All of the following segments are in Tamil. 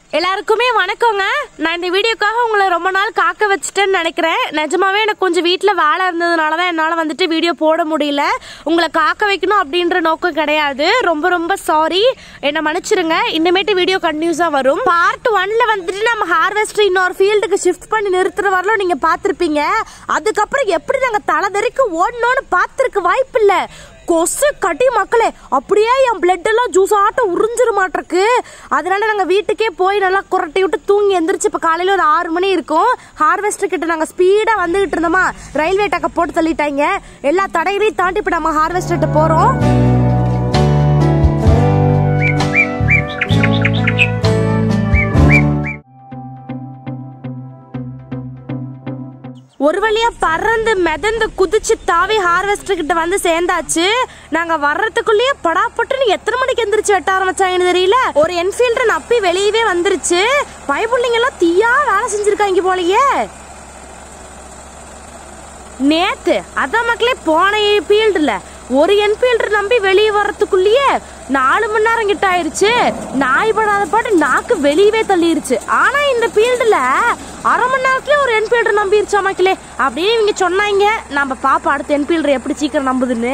எல்லாருக்குமே வணக்கங்க நான் இந்த வீடியோக்காக உங்களை ரொம்ப நாள் காக்க வச்சுட்டேன்னு நினைக்கிறேன் நிஜமாவே எனக்கு கொஞ்சம் வீட்டில் வேலை இருந்ததுனால தான் என்னால் வந்துட்டு வீடியோ போட முடியல உங்களை காக்க வைக்கணும் அப்படின்ற நோக்கம் கிடையாது ரொம்ப ரொம்ப சாரி என்னை மன்னிச்சிருங்க இனிமேட்டு வீடியோ கண்டினியூஸாக வரும் பார்ட் ஒன்ல வந்துட்டு நம்ம ஹார்வெஸ்டர் இன்னொரு ஃபீல்டுக்கு ஷிஃப்ட் பண்ணி நிறுத்துற வரலும் நீங்கள் பார்த்துருப்பீங்க அதுக்கப்புறம் எப்படி நாங்கள் தலை தெறிக்க ஓடணும்னு பார்த்துருக்க வாய்ப்பு இல்லை கொசு கட்டி மக்களே அப்படியே என் பிளட் எல்லாம் ஜூஸ் ஆட்டம் உறிஞ்சிரு மாட்டிருக்கு அதனால நாங்க வீட்டுக்கே போய் நல்லா குரட்டி விட்டு தூங்கி எந்திரிச்சு இப்ப காலையில ஒரு ஆறு மணி இருக்கும் ஹார்வெஸ்டர் கிட்ட நாங்க ஸ்பீடா வந்துகிட்டு இருந்தோமா ரயில்வே டக்க போட்டு தள்ளிட்டாங்க எல்லா தடைகளையும் தாண்டி இப்ப நம்ம ஹார்வெஸ்டர்கிட்ட போறோம் ஒரு வழியா பறந்து மிதந்து குதிச்சு தாவி ஹார்வெஸ்டர் கிட்ட வந்து சேர்ந்தாச்சு நாங்க வர்றதுக்குள்ளேயே படாப்பட்டுன்னு எத்தனை மணிக்கு எந்திரிச்சு வெட்ட ஆரம்பிச்சாங்கன்னு தெரியல ஒரு என்ஃபீல்டர் நப்பி வெளியவே வந்துருச்சு பயப்புள்ளைங்க எல்லாம் தீயா வேலை செஞ்சிருக்காங்க போலயே நேத்து அதான் மக்களே போன ஃபீல்டுல ஒரு என்ஃபீல்டர் நம்பி வெளியே வர்றதுக்குள்ளேயே நாலு மணி நேரம் கிட்ட ஆயிருச்சு நாய் படாத பாட்டு நாக்கு வெளியவே தள்ளிருச்சு ஆனா இந்த ஃபீல்டுல அரை மணி நேரத்துல ஒரு என்ஃபீல்டர் நம்பிருச்சா மக்களே அப்படின்னு இவங்க சொன்னாங்க நம்ம பாப்பா அடுத்த என்ஃபீல்டர் எப்படி சீக்கிரம் நம்புதுன்னு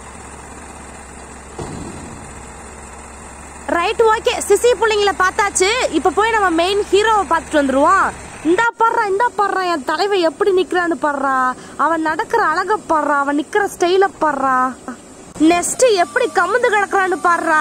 ரைட் ஓகே சிசி பிள்ளைங்கள பார்த்தாச்சு இப்போ போய் நம்ம மெயின் ஹீரோவை பார்த்துட்டு வந்துருவோம் இந்தா பாடுறா இந்தா பாடுறா என் தலைவன் எப்படி நிக்கிறான்னு பாடுறா அவன் நடக்கிற அழக பாடுறா அவன் நிக்கிற ஸ்டைல பாடுறா நெக்ஸ்ட் எப்படி கமுந்து கிடக்குறான்னு பாடுறா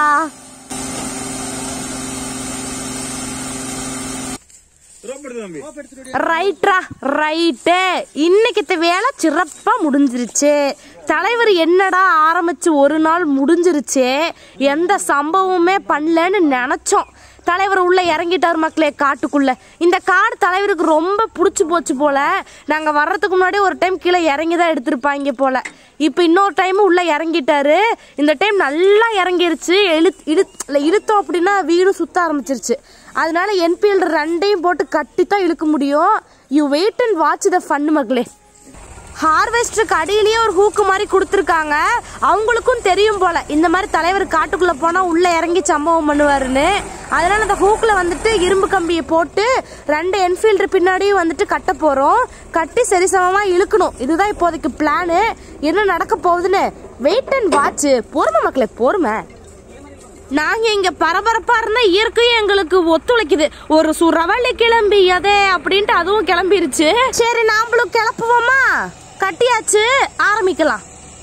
ரைட்ரா ரைட்டு இன்னைக்கு இந்த வேலை சிறப்பா முடிஞ்சிருச்சு தலைவர் என்னடா ஆரம்பிச்சு ஒரு நாள் முடிஞ்சிருச்சே எந்த சம்பவமுமே பண்ணலன்னு நினைச்சோம் தலைவர் உள்ள இறங்கிட்டார் மக்களே காட்டுக்குள்ள இந்த காடு தலைவருக்கு ரொம்ப பிடிச்சி போச்சு போல நாங்க வர்றதுக்கு முன்னாடி ஒரு டைம் கீழே இறங்கி தான் எடுத்திருப்பாங்க போல இப்போ இன்னொரு டைம் உள்ள இறங்கிட்டாரு இந்த டைம் நல்லா இறங்கிருச்சு இழு இழு இல்ல, இழுத்தோம் அப்படின்னா வீடு சுத்த ஆரம்பிச்சிருச்சு அதனால என்பிஎல் ரெண்டையும் போட்டு கட்டி தான் இழுக்க முடியும் you wait and watch the fun மக்களே ஹார்வெஸ்டருக்கு அடியிலேயே ஒரு ஹூக்கு மாதிரி கொடுத்துருக்காங்க அவங்களுக்கும் தெரியும் போல இந்த மாதிரி தலைவர் காட்டுக்குள்ள போனா உள்ள இறங்கி சம்பவம் பண்ணுவாருன்னு அதனால அந்த ஹூக்ல வந்துட்டு இரும்பு கம்பியை போட்டு ரெண்டு என்ஃபீல்டர் பின்னாடியும் வந்துட்டு கட்ட போறோம் கட்டி சரிசமமா இழுக்கணும் இதுதான் இப்போதைக்கு பிளானு என்ன நடக்க போகுதுன்னு வெயிட் அண்ட் வாட்ச் பொறுமை மக்களே பொறுமை நாங்க இங்க பரபரப்பா இருந்தா இயற்கையும் எங்களுக்கு ஒத்துழைக்குது ஒரு சுரவள்ளி கிளம்பி அதே அப்படின்ட்டு அதுவும் கிளம்பிருச்சு சரி நாமளும் கிளப்புவோமா கட்டியாச்சு ஆரம்பிக்கலாம்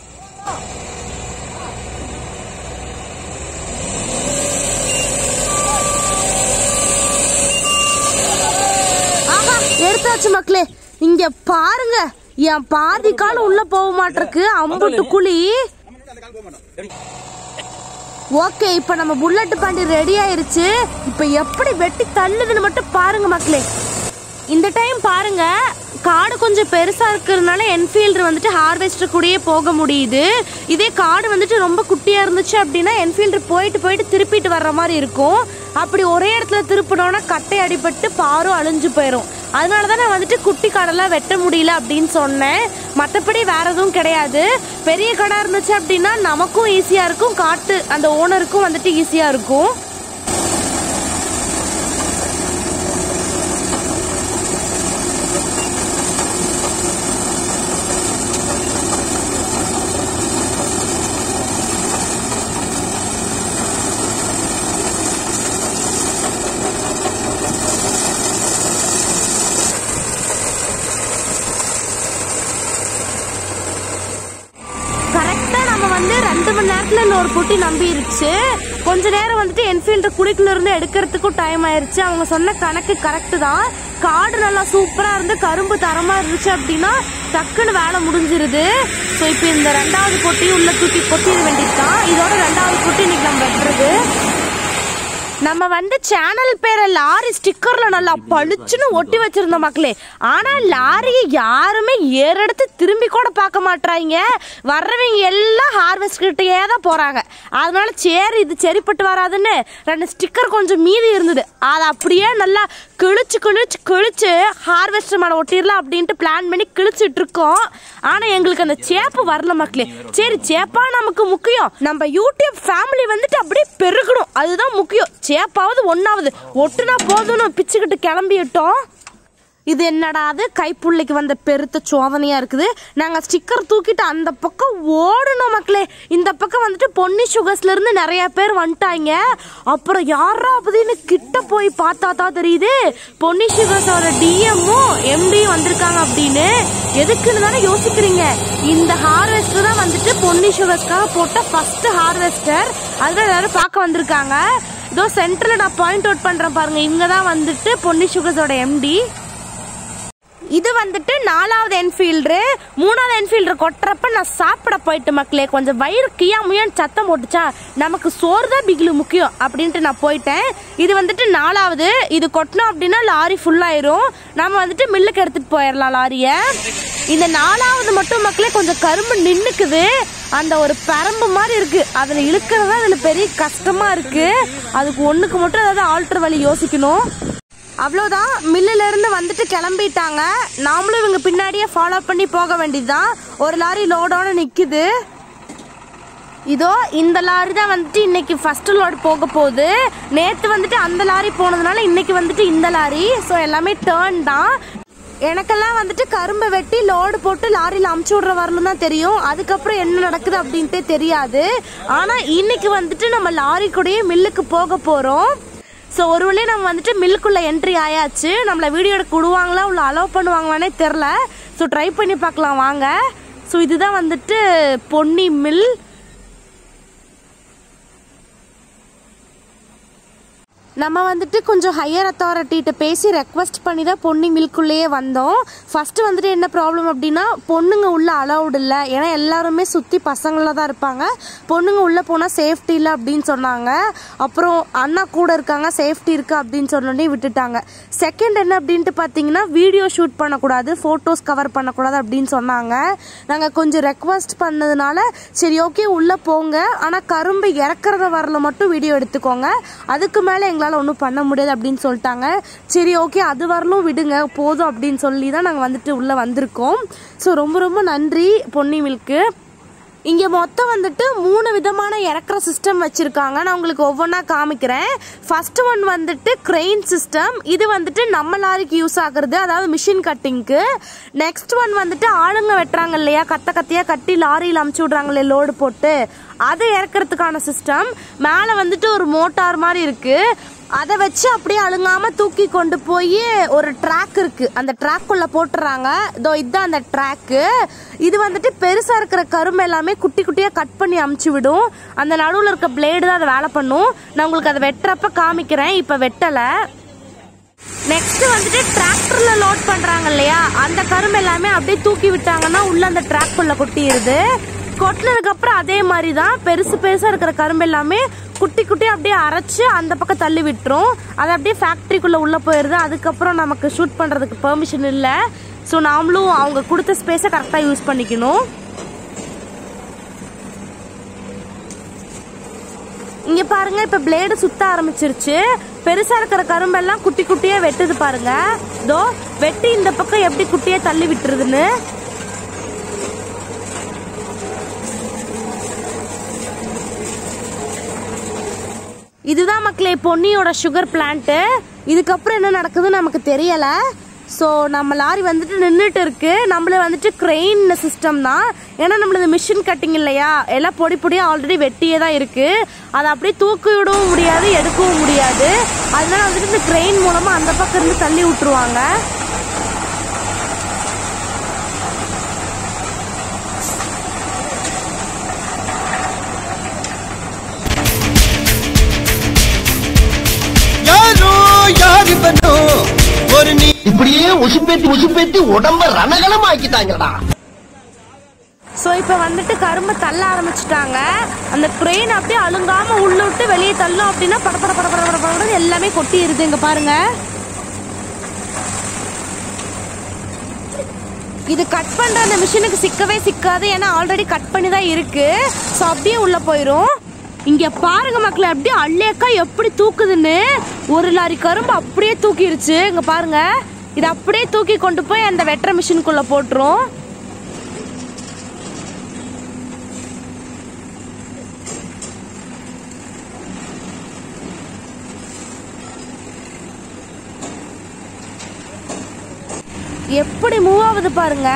ஆஹா எடுத்தாச்சு மக்களே இங்க பாருங்க என் பாதி கால் உள்ள போக மாட்டிருக்கு அம்புட்டு குழி ஓகே இப்போ நம்ம புல்லட் பாண்டி ரெடி ஆயிருச்சு இப்போ எப்படி வெட்டி தள்ளுதுன்னு மட்டும் பாருங்க மக்களே இந்த டைம் பாருங்க காடு கொஞ்சம் பெருசா இருக்கிறதுனால என்ஃபீல்டு வந்துட்டு ஹார்வெஸ்டர் கூடயே போக முடியுது இதே காடு வந்துட்டு ரொம்ப குட்டியா இருந்துச்சு அப்படின்னா என்ஃபீல்டு போயிட்டு போயிட்டு திருப்பிட்டு வர்ற மாதிரி இருக்கும் அப்படி ஒரே இடத்துல திருப்பினோன்னா கட்டை அடிபட்டு பாரும் அழிஞ்சு போயிடும் அதனால தான் நான் வந்துட்டு குட்டி காடெல்லாம் வெட்ட முடியல அப்படின்னு சொன்னேன் மற்றபடி வேற எதுவும் கிடையாது பெரிய கடை இருந்துச்சு அப்படின்னா நமக்கும் ஈஸியாக இருக்கும் காட்டு அந்த ஓனருக்கும் வந்துட்டு ஈஸியாக இருக்கும் கரெக்டா நம்ம வந்து ரெண்டு மணி நேரத்துல இன்னொரு குட்டி நம்பிருச்சு கொஞ்ச நேரம் வந்துட்டு என்ஃபீல்டு குழிக்குள்ள இருந்து எடுக்கிறதுக்கும் டைம் ஆயிருச்சு அவங்க சொன்ன கணக்கு கரெக்ட் தான் காடு நல்லா சூப்பரா இருந்து கரும்பு தரமா இருந்துச்சு அப்படின்னா டக்குன்னு வேலை முடிஞ்சிருது ஸோ இப்போ இந்த ரெண்டாவது கொட்டியும் உள்ள தூக்கி கொட்டிட வேண்டியதுதான் இதோட ரெண்டாவது கொட்டி இன்னைக்கு நம்ம வெட்டுறது நம்ம வந்து சேனல் பேரை லாரி ஸ்டிக்கர்ல நல்லா பளிச்சுன்னு ஒட்டி வச்சிருந்தோம் மக்களே ஆனா லாரியை யாருமே ஏறெடுத்து திரும்பி கூட பார்க்க மாட்றாங்க வர்றவங்க எல்லாம் ஹார்வெஸ்ட் கிட்டயே தான் போறாங்க அதனால சரி இது சரிப்பட்டு வராதுன்னு ரெண்டு ஸ்டிக்கர் கொஞ்சம் மீதி இருந்தது அதை அப்படியே நல்லா கிழிச்சு கிழிச்சு கிழிச்சு ஹார்வெஸ்டர் மேலே ஒட்டிடலாம் அப்படின்ட்டு பிளான் பண்ணி கிழிச்சிட்டு இருக்கோம் ஆனா எங்களுக்கு அந்த சேப்பு வரல மக்களே சரி சேப்பா நமக்கு முக்கியம் நம்ம யூடியூப் ஃபேமிலி வந்துட்டு அப்படியே பெருகணும் அதுதான் முக்கியம் ஷேப்பாவது ஒன்றாவது ஒட்டுனா போதும்னு பிச்சுக்கிட்டு கிளம்பிட்டோம் இது என்னடா அது கைப்புள்ளைக்கு வந்த பெருத்த சோதனையா இருக்குது நாங்க ஸ்டிக்கர் தூக்கிட்டு அந்த பக்கம் ஓடணும் மக்களே இந்த பக்கம் வந்துட்டு பொன்னி சுகர்ஸ்ல இருந்து நிறைய பேர் வந்துட்டாங்க அப்புறம் யாரா அப்படின்னு கிட்ட போய் பார்த்தா தான் தெரியுது பொன்னி சுகர்ஸோட டிஎம்மும் எம்டியும் வந்திருக்காங்க அப்படின்னு எதுக்குன்னு தானே யோசிக்கிறீங்க இந்த ஹார்வெஸ்டர் தான் வந்துட்டு பொன்னி சுகர்ஸ்க்காக போட்ட ஃபர்ஸ்ட் ஹார்வெஸ்டர் அதுதான் எல்லாரும் பார்க்க வந்திருக்காங்க இதோ சென்டர்ல நான் பாயிண்ட் அவுட் பண்றேன் பாருங்க இங்க தான் வந்துட்டு பொன்னி சுகர்ஸோட எம்டி இது வந்துட்டு நாலாவது என்ஃபீல்டு மூணாவது என்ஃபீல்டு கொட்டுறப்ப நான் சாப்பிட போயிட்டு மக்களே கொஞ்சம் வயிறு கியா முயான்னு சத்தம் போட்டுச்சா நமக்கு சோறு தான் பிகிலு முக்கியம் அப்படின்ட்டு நான் போயிட்டேன் இது வந்துட்டு நாலாவது இது கொட்டினோம் அப்படின்னா லாரி ஃபுல்லாயிரும் நம்ம வந்துட்டு மில்லுக்கு எடுத்துட்டு போயிடலாம் லாரியை இந்த நாலாவது மட்டும் மக்களே கொஞ்சம் கரும்பு நின்னுக்குது அந்த ஒரு பரம்பு மாதிரி இருக்கு அதில் இழுக்கிறது அதுல பெரிய கஷ்டமா இருக்கு அதுக்கு ஒண்ணுக்கு மட்டும் ஏதாவது ஆல்டர் வழி யோசிக்கணும் அவ்வளோதான் மில்லுல இருந்து வந்துட்டு கிளம்பிட்டாங்க நாமளும் இவங்க பின்னாடியே ஃபாலோ பண்ணி போக வேண்டியதுதான் ஒரு லாரி லோடோட நிக்குது இதோ இந்த லாரி தான் வந்துட்டு இன்னைக்கு ஃபர்ஸ்ட் லோடு போக போகுது நேத்து வந்துட்டு அந்த லாரி போனதுனால இன்னைக்கு வந்துட்டு இந்த லாரி ஸோ எல்லாமே டேர்ன் தான் எனக்கெல்லாம் வந்துட்டு கரும்பை வெட்டி லோடு போட்டு லாரியில் அமுச்சு விடுற வரலும் தான் தெரியும் அதுக்கப்புறம் என்ன நடக்குது அப்படின்ட்டே தெரியாது ஆனால் இன்னைக்கு வந்துட்டு நம்ம லாரி கூடயே மில்லுக்கு போக போகிறோம் ஸோ ஒரு வழியாக நம்ம வந்துட்டு மில்லுக்குள்ளே என்ட்ரி ஆயாச்சு நம்மளை வீடியோ எடுக்க விடுவாங்களா உள்ள அலோவ் பண்ணுவாங்களானே தெரில ஸோ ட்ரை பண்ணி பார்க்கலாம் வாங்க ஸோ இதுதான் வந்துட்டு பொன்னி மில் நம்ம வந்துட்டு கொஞ்சம் ஹையர் அத்தாரிட்டிகிட்ட பேசி ரெக்வஸ்ட் பண்ணி தான் பொன்னி மில்க்குள்ளேயே வந்தோம் ஃபஸ்ட்டு வந்துட்டு என்ன ப்ராப்ளம் அப்படின்னா பொண்ணுங்க உள்ள அலௌடு இல்லை ஏன்னா எல்லாருமே சுற்றி பசங்களாக தான் இருப்பாங்க பொண்ணுங்க உள்ளே போனால் சேஃப்டி இல்லை அப்படின்னு சொன்னாங்க அப்புறம் அண்ணா கூட இருக்காங்க சேஃப்டி இருக்குது அப்படின்னு சொன்னோடனே விட்டுட்டாங்க செகண்ட் என்ன அப்படின்ட்டு பார்த்தீங்கன்னா வீடியோ ஷூட் பண்ணக்கூடாது ஃபோட்டோஸ் கவர் பண்ணக்கூடாது அப்படின்னு சொன்னாங்க நாங்கள் கொஞ்சம் ரெக்வஸ்ட் பண்ணதுனால சரி ஓகே உள்ளே போங்க ஆனால் கரும்பு இறக்குறத வரல மட்டும் வீடியோ எடுத்துக்கோங்க அதுக்கு மேலே எங்களால் ஒன்றும் பண்ண முடியாது அப்படின்னு சொல்லிட்டாங்க சரி ஓகே அது வரலும் விடுங்க போதும் அப்படின்னு சொல்லி தான் நாங்கள் வந்துட்டு உள்ளே வந்திருக்கோம் ஸோ ரொம்ப ரொம்ப நன்றி பொன்னி மில்க்கு இங்கே மொத்தம் வந்துட்டு மூணு விதமான இறக்குற சிஸ்டம் வச்சுருக்காங்க நான் உங்களுக்கு ஒவ்வொன்றா காமிக்கிறேன் ஃபர்ஸ்ட் ஒன் வந்துட்டு கிரெயின் சிஸ்டம் இது வந்துட்டு நம்ம லாரிக்கு யூஸ் ஆகுறது அதாவது மிஷின் கட்டிங்க்கு நெக்ஸ்ட் ஒன் வந்துட்டு ஆளுங்க வெட்டுறாங்க இல்லையா கத்த கத்தியாக கட்டி லாரியில் அமுச்சு விட்றாங்களே லோடு போட்டு அதை இறக்குறதுக்கான சிஸ்டம் மேலே வந்துட்டு ஒரு மோட்டார் மாதிரி இருக்குது அதை வச்சு அப்படியே அழுங்காம தூக்கி கொண்டு போய் ஒரு ட்ராக் இருக்கு அந்த ட்ராக்குள்ள போட்டுறாங்க இதோ இதுதான் அந்த ட்ராக்கு இது வந்துட்டு பெருசா இருக்கிற கரும்பு எல்லாமே குட்டி குட்டியா கட் பண்ணி அமுச்சு விடும் அந்த நடுவில் இருக்க பிளேடு தான் அதை வேலை பண்ணும் நான் உங்களுக்கு அதை வெட்டுறப்ப காமிக்கிறேன் இப்போ வெட்டலை நெக்ஸ்ட் வந்துட்டு டிராக்டர்ல லோட் பண்றாங்க இல்லையா அந்த கரும்பு எல்லாமே அப்படியே தூக்கி விட்டாங்கன்னா உள்ள அந்த ட்ராக்குள்ள கொட்டிடுது கொட்டினதுக்கு அப்புறம் அதே மாதிரி தான் பெருசு பெருசா இருக்கிற கரும்பு எல்லாமே குட்டி குட்டி அப்படியே அரைச்சு அந்த பக்கம் தள்ளி விட்டுரும் அது அப்படியே ஃபேக்டரிக்குள்ள உள்ள போயிருது அதுக்கப்புறம் நமக்கு ஷூட் பண்றதுக்கு பெர்மிஷன் இல்லை ஸோ நாமளும் அவங்க கொடுத்த ஸ்பேஸை கரெக்டாக யூஸ் பண்ணிக்கணும் இங்க பாருங்க இப்ப பிளேடு சுத்த ஆரம்பிச்சிருச்சு பெருசா இருக்கிற கரும்பெல்லாம் குட்டி குட்டியா வெட்டுது பாருங்க இதோ வெட்டி இந்த பக்கம் எப்படி குட்டியா தள்ளி விட்டுருதுன்னு இதுதான் மக்களே பொன்னியோட சுகர் பிளான்ட்டு இதுக்கப்புறம் என்ன நடக்குதுன்னு நமக்கு தெரியல ஸோ நம்ம லாரி வந்துட்டு நின்றுட்டு இருக்கு நம்மள வந்துட்டு கிரெயின் சிஸ்டம் தான் ஏன்னா நம்மளது மிஷின் கட்டிங் இல்லையா எல்லாம் பொடி பொடியாக ஆல்ரெடி வெட்டியே தான் இருக்கு அதை அப்படியே தூக்கி விடவும் முடியாது எடுக்கவும் முடியாது அதனால வந்துட்டு இந்த கிரெயின் மூலமாக அந்த பக்கம் இருந்து தள்ளி விட்டுருவாங்க யாரோ யார் இவனோ ஒரு நீ இப்படியே உசுப்பேத்தி உசுப்பேத்தி உடம்ப ரணகலம் ஆக்கிட்டாங்கடா ஸோ இப்போ வந்துட்டு கரும்பு தள்ள ஆரம்பிச்சிட்டாங்க அந்த ட்ரெயின் அப்படியே அழுங்காம உள்ள விட்டு வெளியே தள்ளும் அப்படின்னா பட பட பட பட பட படன்னு எல்லாமே கொட்டிடுது இங்க பாருங்க இது கட் பண்ற அந்த மிஷினுக்கு சிக்கவே சிக்காது ஏன்னா ஆல்ரெடி கட் பண்ணி தான் இருக்கு ஸோ அப்படியே உள்ள போயிடும் இங்க பாருங்க மக்களே அப்படியே அள்ளியக்கா எப்படி தூக்குதுன்னு ஒரு லாரி கரும்பு அப்படியே தூக்கிருச்சு இங்க பாருங்க இது அப்படியே தூக்கி கொண்டு போய் அந்த வெட்டுற மிஷினுக்குள்ள போட்டுரும் எப்படி மூவ் ஆகுது பாருங்க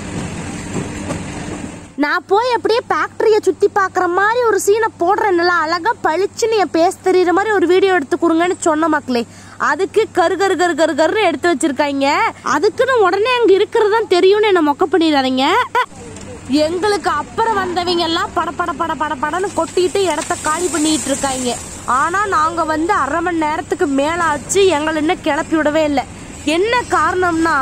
நான் போய் அப்படியே ஃபேக்டரியை சுற்றி பார்க்குற மாதிரி ஒரு சீனை போடுறேன் நல்லா அழகாக பளிச்சுன்னு என் பேச தெரியுற மாதிரி ஒரு வீடியோ எடுத்து கொடுங்கன்னு சொன்ன மக்களே அதுக்கு கரு கரு கரு கரு கருன்னு எடுத்து வச்சிருக்காங்க அதுக்குன்னு உடனே அங்கே இருக்கிறது தான் தெரியும்னு என்னை மொக்க பண்ணிடாதீங்க எங்களுக்கு அப்புறம் வந்தவங்க எல்லாம் பட பட பட பட படன்னு கொட்டிட்டு இடத்த காலி பண்ணிட்டு இருக்காங்க ஆனால் நாங்கள் வந்து அரை மணி நேரத்துக்கு மேலே ஆச்சு எங்களை இன்னும் கிளப்பி விடவே இல்லை என்ன காரணம்னா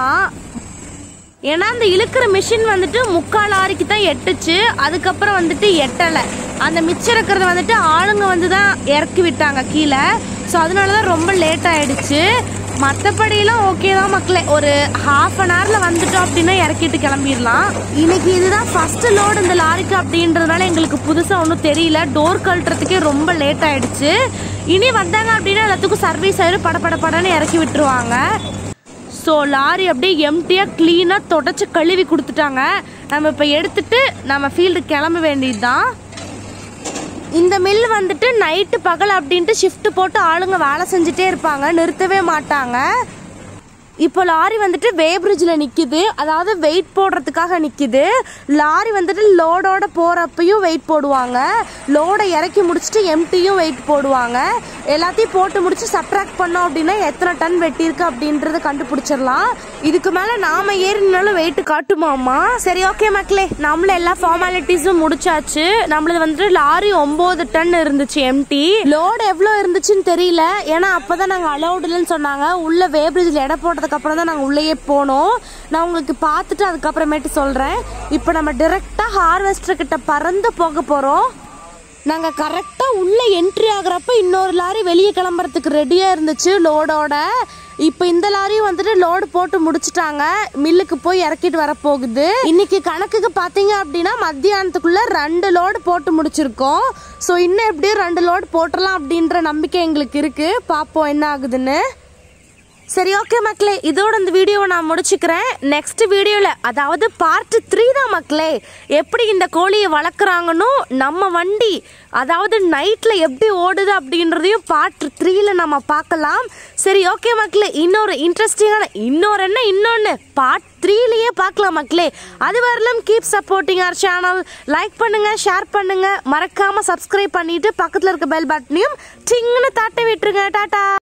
ஏன்னா அந்த இழுக்கிற மிஷின் வந்துட்டு முக்கால் லாரிக்கு தான் எட்டுச்சு அதுக்கப்புறம் வந்துட்டு எட்டலை அந்த மிச்சம் இருக்கிறத வந்துட்டு ஆளுங்க வந்து தான் இறக்கி விட்டாங்க கீழே ஸோ அதனால தான் ரொம்ப லேட் ஆயிடுச்சு மற்றபடியெல்லாம் ஓகே தான் மக்களே ஒரு ஹாஃப் அன் ஹவரில் வந்துட்டோம் அப்படின்னா இறக்கிட்டு கிளம்பிடலாம் இன்னைக்கு இதுதான் ஃபர்ஸ்ட் லோடு இந்த லாரிக்கு அப்படின்றதுனால எங்களுக்கு புதுசாக ஒன்றும் தெரியல டோர் கழட்டுறதுக்கே ரொம்ப லேட் ஆயிடுச்சு இனி வந்தாங்க அப்படின்னா எல்லாத்துக்கும் சர்வீஸ் ஆயிரும் பட பட படன்னு இறக்கி விட்டுருவாங்க ஸோ லாரி அப்படியே எம்டியாக க்ளீனாக தொடச்சி கழுவி கொடுத்துட்டாங்க நம்ம இப்போ எடுத்துட்டு நம்ம ஃபீல்டு கிளம்ப வேண்டியது தான் இந்த மில் வந்துட்டு நைட்டு பகல் அப்படின்ட்டு ஷிஃப்ட் போட்டு ஆளுங்க வேலை செஞ்சுட்டே இருப்பாங்க நிறுத்தவே மாட்டாங்க இப்போ லாரி வந்துட்டு வே பிரிட்ஜில் நிற்கிது அதாவது வெயிட் போடுறதுக்காக நிற்கிது லாரி வந்துட்டு லோடோட போகிறப்பையும் வெயிட் போடுவாங்க லோடை இறக்கி முடிச்சுட்டு எம்டியும் வெயிட் போடுவாங்க எல்லாத்தையும் போட்டு முடிச்சு சப்ட்ராக்ட் பண்ணோம் அப்படின்னா எத்தனை டன் வெட்டியிருக்கு அப்படின்றத கண்டுபிடிச்சிடலாம் இதுக்கு மேலே நாம ஏறினாலும் வெயிட் காட்டுமாமா சரி ஓகே மக்களே நம்மள எல்லா ஃபார்மாலிட்டிஸும் முடிச்சாச்சு நம்மளது வந்துட்டு லாரி ஒம்பது டன் இருந்துச்சு எம்டி லோடு எவ்வளோ இருந்துச்சுன்னு தெரியல ஏன்னா அப்பதான் நாங்கள் அலௌட் இல்லைன்னு சொன்னாங்க உள்ள வே பிரிட்ஜில் எடை போட்டதுக்கு அப்புறம் தான் நாங்கள் உள்ளேயே போனோம் நான் உங்களுக்கு பார்த்துட்டு அதுக்கப்புறமேட்டு சொல்கிறேன் இப்போ நம்ம டிரெக்டாக ஹார்வெஸ்டர் கிட்ட பறந்து போக போகிறோம் நாங்கள் கரெக்டாக உள்ளே என்ட்ரி ஆகுறப்ப இன்னொரு லாரி வெளியே கிளம்புறதுக்கு ரெடியாக இருந்துச்சு லோடோட இப்போ இந்த லாரியும் வந்துட்டு லோடு போட்டு முடிச்சிட்டாங்க மில்லுக்கு போய் இறக்கிட்டு வர போகுது இன்னைக்கு கணக்குக்கு பார்த்தீங்க அப்படின்னா மத்தியானத்துக்குள்ள ரெண்டு லோடு போட்டு முடிச்சிருக்கோம் ஸோ இன்னும் எப்படியும் ரெண்டு லோடு போட்டுடலாம் அப்படின்ற நம்பிக்கை எங்களுக்கு இருக்கு பார்ப்போம் என்ன ஆகுதுன்னு சரி ஓகே மக்களே இதோட இந்த வீடியோவை நான் முடிச்சுக்கிறேன் நெக்ஸ்ட் வீடியோவில் அதாவது பார்ட் த்ரீ தான் மக்களே எப்படி இந்த கோழியை வளர்க்குறாங்கன்னு நம்ம வண்டி அதாவது நைட்டில் எப்படி ஓடுது அப்படின்றதையும் பார்ட் த்ரீல நம்ம பார்க்கலாம் சரி ஓகே மக்களே இன்னொரு இன்ட்ரெஸ்டிங்கான இன்னொரு என்ன இன்னொன்று பார்ட் த்ரீலேயே பார்க்கலாம் மக்களே அது வரலாம் keep supporting our channel like பண்ணுங்க ஷேர் பண்ணுங்க மறக்காம சப்ஸ்கிரைப் பண்ணிட்டு பக்கத்தில் இருக்க பெல் பட்டனையும் டிங்னு தட்ட விட்டுருங்க டாட்டா